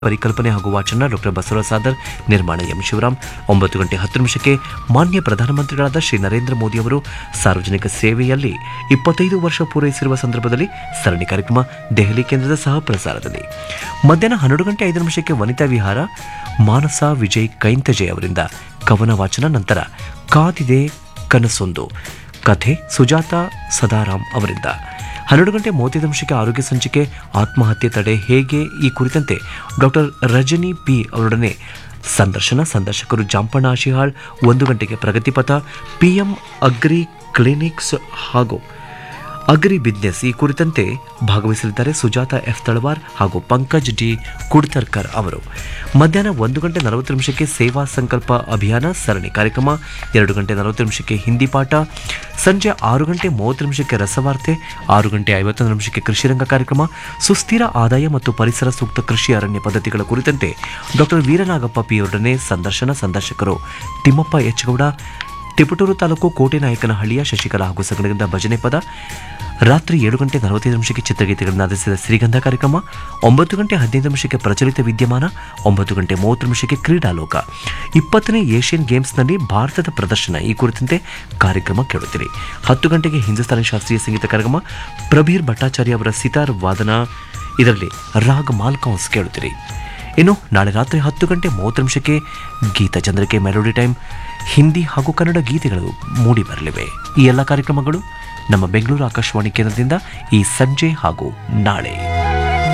ಪರಿಕಲ್ಪನೆ ಹಾಗೂ ವಾಚನ ಡಾಕ್ಟರ್ ಬಸವರಾಜ ಸಾದರ್ ನಿರ್ಮಾಣ ಎಂ ಶಿವರಾಮ್ ಒಂಬತ್ತು ಗಂಟೆ ಹತ್ತು ನಿಮಿಷಕ್ಕೆ ಮಾನ್ಯ ಪ್ರಧಾನಮಂತ್ರಿಗಳಾದ ಶ್ರೀ ನರೇಂದ್ರ ಮೋದಿ ಅವರು ಸಾರ್ವಜನಿಕ ಸೇವೆಯಲ್ಲಿ ಇಪ್ಪತ್ತೈದು ವರ್ಷ ಪೂರೈಸಿರುವ ಸಂದರ್ಭದಲ್ಲಿ ಸರಣಿ ಕಾರ್ಯಕ್ರಮ ದೆಹಲಿ ಕೇಂದ್ರದ ಸಹ ಪ್ರಸಾರದಲ್ಲಿ ಮಧ್ಯಾಹ್ನ ಹನ್ನೆರಡು ಗಂಟೆ ಐದು ನಿಮಿಷಕ್ಕೆ ವನಿತಾ ವಿಹಾರ ಮಾನಸ ವಿಜಯ್ ಕೈಂತಜೆ ಅವರಿಂದ ಕವನ ವಾಚನ ನಂತರ ಕಾದಿದೆ ಕನಸೊಂದು ಕಥೆ ಸುಜಾತ ಸದಾರಾಮ್ ಅವರಿಂದ ಹನ್ನೆರಡು ಗಂಟೆ ಮೂವತ್ತೈದು ನಿಮಿಷಕ್ಕೆ ಆರೋಗ್ಯ ಸಂಚಿಕೆ ಆತ್ಮಹತ್ಯೆ ತಡೆ ಹೇಗೆ ಈ ಕುರಿತಂತೆ ಡಾಕ್ಟರ್ ರಜನಿ ಪಿ ಅವರೊಡನೆ ಸಂದರ್ಶನ ಸಂದರ್ಶಕರು ಜಾಂಪಣ್ಣ ಆಶಿಹಾಳ್ ಒಂದು ಗಂಟೆಗೆ ಪ್ರಗತಿಪಥ ಪಿಎಂ ಅಗ್ರಿ ಕ್ಲಿನಿಕ್ಸ್ ಹಾಗೂ ಅಗ್ರಿ ಬಿಸ್ನೆಸ್ ಈ ಕುರಿತಂತೆ ಭಾಗವಹಿಸಲಿದ್ದಾರೆ ಸುಜಾತ ಎಫ್ ತಳವಾರ್ ಹಾಗೂ ಪಂಕಜ್ ಡಿ ಕುಡ್ತರ್ಕರ್ ಅವರು ಮಧ್ಯಾಹ್ನ ಒಂದು ಗಂಟೆ ನಲವತ್ತು ನಿಮಿಷಕ್ಕೆ ಸೇವಾ ಸಂಕಲ್ಪ ಅಭಿಯಾನ ಸರಣಿ ಕಾರ್ಯಕ್ರಮ ಎರಡು ಗಂಟೆ ನಲವತ್ತು ನಿಮಿಷಕ್ಕೆ ಹಿಂದಿ ಪಾಠ ಸಂಜೆ ಆರು ಗಂಟೆ ಮೂವತ್ತು ನಿಮಿಷಕ್ಕೆ ರಸವಾರ್ತೆ ಆರು ಗಂಟೆ ಐವತ್ತೊಂದು ನಿಮಿಷಕ್ಕೆ ಕೃಷಿರಂಗ ಕಾರ್ಯಕ್ರಮ ಸುಸ್ಥಿರ ಆದಾಯ ಮತ್ತು ಪರಿಸರ ಸೂಕ್ತ ಕೃಷಿ ಅರಣ್ಯ ಪದ್ಧತಿಗಳ ಕುರಿತಂತೆ ಡಾಕ್ಟರ್ ವೀರನಾಗಪ್ಪ ಪಿ ಅವರೊಡನೆ ಸಂದರ್ಶನ ಸಂದರ್ಶಕರು ತಿಮ್ಮಪ್ಪ ಎಚ್ ಗೌಡ ತಿಪಟೂರು ತಾಲೂಕು ಕೋಟೆನಾಯಕನಹಳ್ಳಿಯ ಶಶಿಕಲಾ ಹಾಗೂ ಸಂಘದಿಂದ ಭಜನೆ ಪದ ರಾತ್ರಿ ಏಳು ಗಂಟೆ ನಲವತ್ತೈದು ನಿಮಿಷಕ್ಕೆ ಚಿತ್ರಗೀತೆಗಳನ್ನು ಆಧರಿಸಿದ ಶ್ರೀಗಂಧ ಕಾರ್ಯಕ್ರಮ ಒಂಬತ್ತು ಗಂಟೆ ಹದಿನೈದು ನಿಮಿಷಕ್ಕೆ ಪ್ರಚಲಿತ ವಿದ್ಯಮಾನ ಒಂಬತ್ತು ಗಂಟೆ ಮೂವತ್ತು ನಿಮಿಷಕ್ಕೆ ಕ್ರೀಡಾಲೋಕ ಇಪ್ಪತ್ತನೇ ಏಷ್ಯನ್ ಗೇಮ್ಸ್ನಲ್ಲಿ ಭಾರತದ ಪ್ರದರ್ಶನ ಈ ಕುರಿತಂತೆ ಕಾರ್ಯಕ್ರಮ ಕೇಳುತ್ತೀರಿ ಹತ್ತು ಗಂಟೆಗೆ ಹಿಂದೂಸ್ತಾನಿ ಶಾಸ್ತ್ರೀಯ ಸಂಗೀತ ಕಾರ್ಯಕ್ರಮ ಪ್ರಬೀರ್ ಭಟ್ಟಾಚಾರ್ಯ ಅವರ ಸಿತಾರ್ ವಾದನ ಇದರಲ್ಲಿ ರಾಗ್ ಮಾಲ್ಕೌನ್ಸ್ ಕೇಳುತ್ತೀರಿ ಇನ್ನು ನಾಳೆ ರಾತ್ರಿ ಹತ್ತು ಗಂಟೆ ಮೂವತ್ತು ನಿಮಿಷಕ್ಕೆ ಗೀತ ಚಂದ್ರಿಕೆ ಮೆಲೋಡಿ ಟೈಮ್ ಹಿಂದಿ ಹಾಗೂ ಕನ್ನಡ ಗೀತೆಗಳು ಮೂಡಿ ಬರಲಿವೆ ಈ ಎಲ್ಲ ಕಾರ್ಯಕ್ರಮಗಳು ನಮ್ಮ ಬೆಂಗಳೂರು ಆಕಾಶವಾಣಿ ಕೇಂದ್ರದಿಂದ ಈ ಸಂಜೆ ಹಾಗೂ ನಾಳೆ